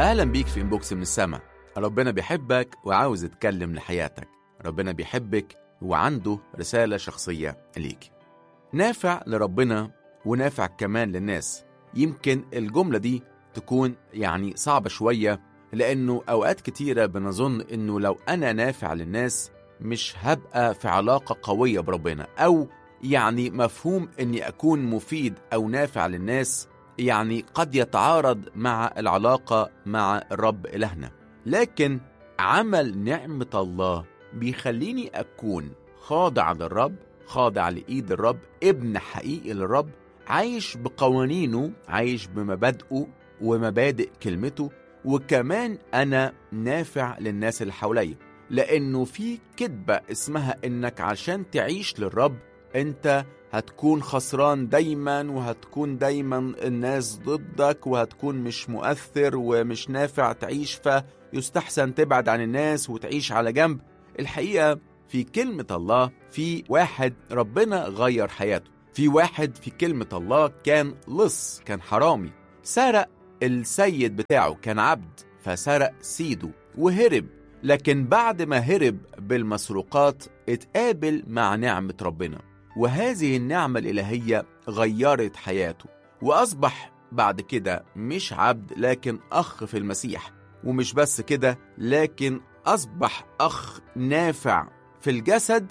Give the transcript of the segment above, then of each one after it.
أهلا بيك في إنبوكس من السما ربنا بيحبك وعاوز يتكلم لحياتك ربنا بيحبك وعنده رسالة شخصية ليك نافع لربنا ونافع كمان للناس يمكن الجملة دي تكون يعني صعبة شوية لأنه أوقات كتيرة بنظن إنه لو أنا نافع للناس مش هبقى في علاقة قوية بربنا أو يعني مفهوم إني أكون مفيد أو نافع للناس يعني قد يتعارض مع العلاقة مع الرب إلهنا لكن عمل نعمة الله بيخليني أكون خاضع للرب خاضع لإيد الرب ابن حقيقي للرب عايش بقوانينه عايش بمبادئه ومبادئ كلمته وكمان أنا نافع للناس اللي حواليا لأنه في كذبة اسمها إنك عشان تعيش للرب أنت هتكون خسران دايما وهتكون دايما الناس ضدك وهتكون مش مؤثر ومش نافع تعيش فيستحسن تبعد عن الناس وتعيش على جنب الحقيقة في كلمة الله في واحد ربنا غير حياته في واحد في كلمة الله كان لص كان حرامي سرق السيد بتاعه كان عبد فسرق سيده وهرب لكن بعد ما هرب بالمسروقات اتقابل مع نعمة ربنا وهذه النعمة الإلهية غيرت حياته وأصبح بعد كده مش عبد لكن أخ في المسيح ومش بس كده لكن أصبح أخ نافع في الجسد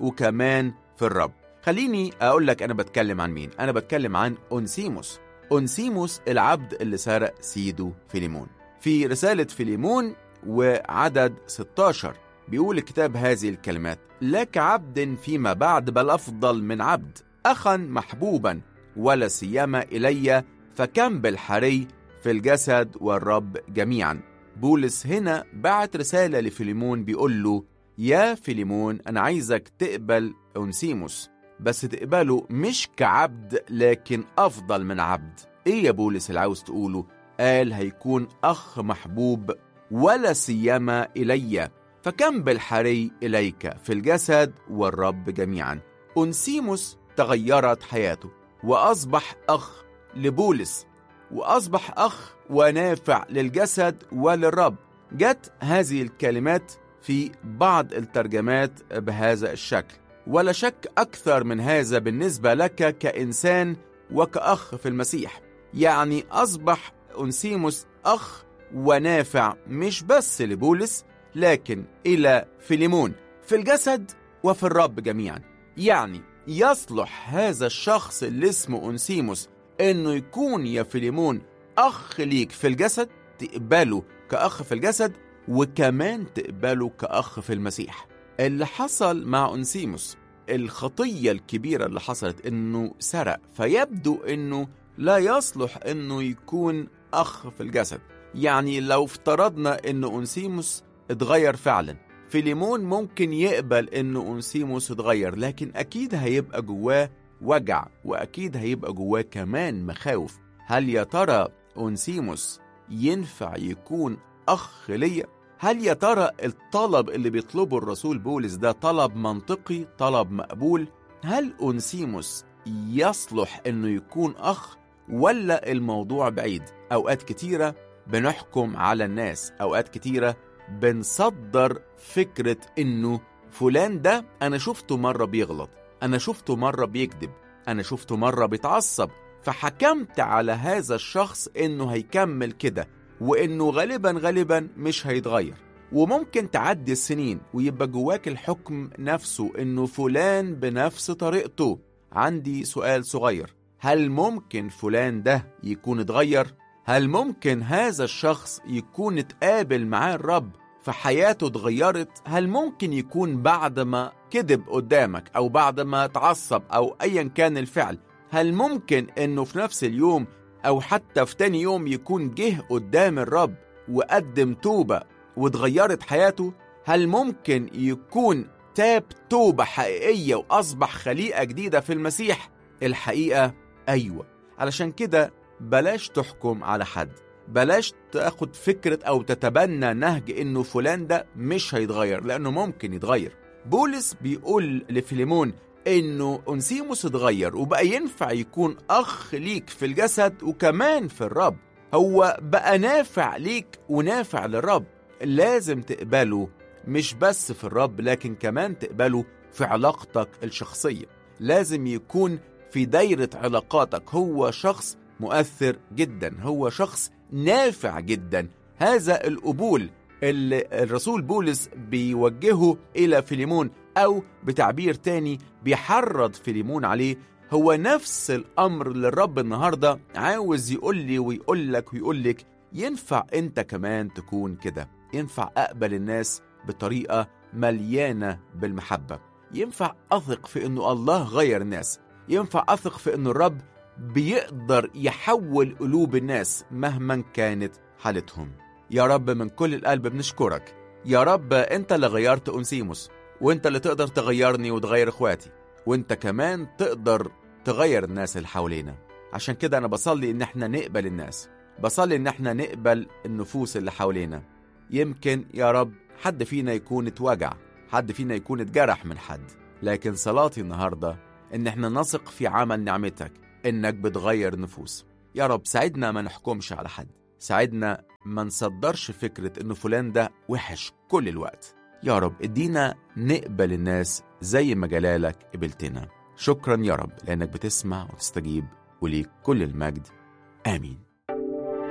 وكمان في الرب خليني أقول لك أنا بتكلم عن مين أنا بتكلم عن أونسيموس أونسيموس العبد اللي سرق سيدو فيليمون في رسالة فيليمون وعدد 16 بيقول الكتاب هذه الكلمات لك عبد فيما بعد بل أفضل من عبد أخا محبوبا ولا سيما إلي فكم بالحري في الجسد والرب جميعا بولس هنا بعت رسالة لفيليمون بيقول له يا فيليمون أنا عايزك تقبل أونسيموس بس تقبله مش كعبد لكن أفضل من عبد إيه يا بولس اللي عاوز تقوله؟ قال هيكون أخ محبوب ولا سيما إلي فكم بالحري إليك في الجسد والرب جميعا أنسيموس تغيرت حياته وأصبح أخ لبولس وأصبح أخ ونافع للجسد وللرب جت هذه الكلمات في بعض الترجمات بهذا الشكل ولا شك أكثر من هذا بالنسبة لك كإنسان وكأخ في المسيح يعني أصبح أنسيموس أخ ونافع مش بس لبولس لكن إلى فيليمون في الجسد وفي الرب جميعا يعني يصلح هذا الشخص اللي اسمه أنسيموس إنه يكون يا فيليمون أخ ليك في الجسد تقبله كأخ في الجسد وكمان تقبله كأخ في المسيح اللي حصل مع أنسيموس الخطية الكبيرة اللي حصلت إنه سرق فيبدو إنه لا يصلح إنه يكون أخ في الجسد يعني لو افترضنا إنه أنسيموس اتغير فعلا فيليمون ممكن يقبل إنه أنسيموس اتغير لكن أكيد هيبقى جواه وجع وأكيد هيبقى جواه كمان مخاوف هل يا ترى أنسيموس ينفع يكون أخ ليا؟ هل يا ترى الطلب اللي بيطلبه الرسول بولس ده طلب منطقي طلب مقبول هل أنسيموس يصلح انه يكون اخ ولا الموضوع بعيد اوقات كتيره بنحكم على الناس اوقات كتيره بنصدر فكره انه فلان ده انا شفته مره بيغلط انا شفته مره بيكذب انا شفته مره بيتعصب فحكمت على هذا الشخص انه هيكمل كده وانه غالبا غالبا مش هيتغير وممكن تعدي السنين ويبقى جواك الحكم نفسه انه فلان بنفس طريقته عندي سؤال صغير هل ممكن فلان ده يكون اتغير هل ممكن هذا الشخص يكون اتقابل معاه الرب فحياته اتغيرت هل ممكن يكون بعد ما كذب قدامك او بعد ما اتعصب او ايا كان الفعل هل ممكن انه في نفس اليوم او حتى في تاني يوم يكون جه قدام الرب وقدم توبة واتغيرت حياته هل ممكن يكون تاب توبة حقيقية وأصبح خليقة جديدة في المسيح الحقيقة أيوة علشان كده بلاش تحكم على حد بلاش تاخد فكرة أو تتبنى نهج إنه فلان ده مش هيتغير لأنه ممكن يتغير بولس بيقول لفيليمون إنه أنسيموس اتغير وبقى ينفع يكون أخ ليك في الجسد وكمان في الرب هو بقى نافع ليك ونافع للرب لازم تقبله مش بس في الرب لكن كمان تقبله في علاقتك الشخصية لازم يكون في دايرة علاقاتك هو شخص مؤثر جدا هو شخص نافع جدا هذا القبول اللي الرسول بولس بيوجهه إلى فيليمون أو بتعبير تاني بيحرض فيليمون عليه هو نفس الأمر للرب النهاردة عاوز يقول لي ويقول لك ويقول لك ينفع أنت كمان تكون كده ينفع أقبل الناس بطريقة مليانة بالمحبة ينفع أثق في أنه الله غير الناس ينفع أثق في أنه الرب بيقدر يحول قلوب الناس مهما كانت حالتهم يا رب من كل القلب بنشكرك يا رب انت اللي غيرت انسيموس وانت اللي تقدر تغيرني وتغير اخواتي وانت كمان تقدر تغير الناس اللي حوالينا عشان كده انا بصلي ان احنا نقبل الناس بصلي ان احنا نقبل النفوس اللي حوالينا يمكن يا رب حد فينا يكون اتوجع حد فينا يكون اتجرح من حد لكن صلاتي النهارده ان احنا نثق في عمل نعمتك انك بتغير نفوس يا رب ساعدنا ما نحكمش على حد ساعدنا ما نصدرش فكرة إنه فلان ده وحش كل الوقت يا رب ادينا نقبل الناس زي ما جلالك قبلتنا شكرا يا رب لأنك بتسمع وتستجيب وليك كل المجد آمين